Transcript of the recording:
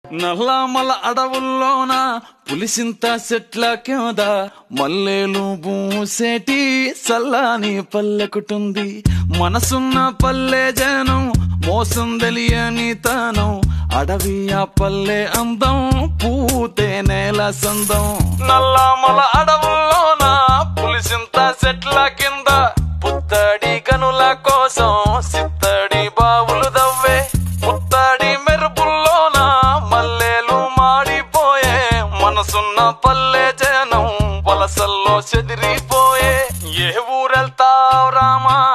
నల్లమల అడవుల్లోన పులిసింత చెట్ల కింద మల్లెలు బూసేటి సల్లాని పల్లెకుటుంది మనసున్న పల్లె జనం మోసం తెలియని తనం అడవి ఆ పల్లె అందం పూతే నేల సందం నల్లమల అడవుల్లోన పులిసింత చెట్ల కింద పుత్తడి గనుల కోసం సిత్తడి బావులు దవ్వే పుత్తడి మెరుపుల్లోన మల్లెలు మాడిపోయే మనసున్న పల్లె జనం వలసల్లో చెదిరిపోయే ఏ ఊరెళ్తావు రామా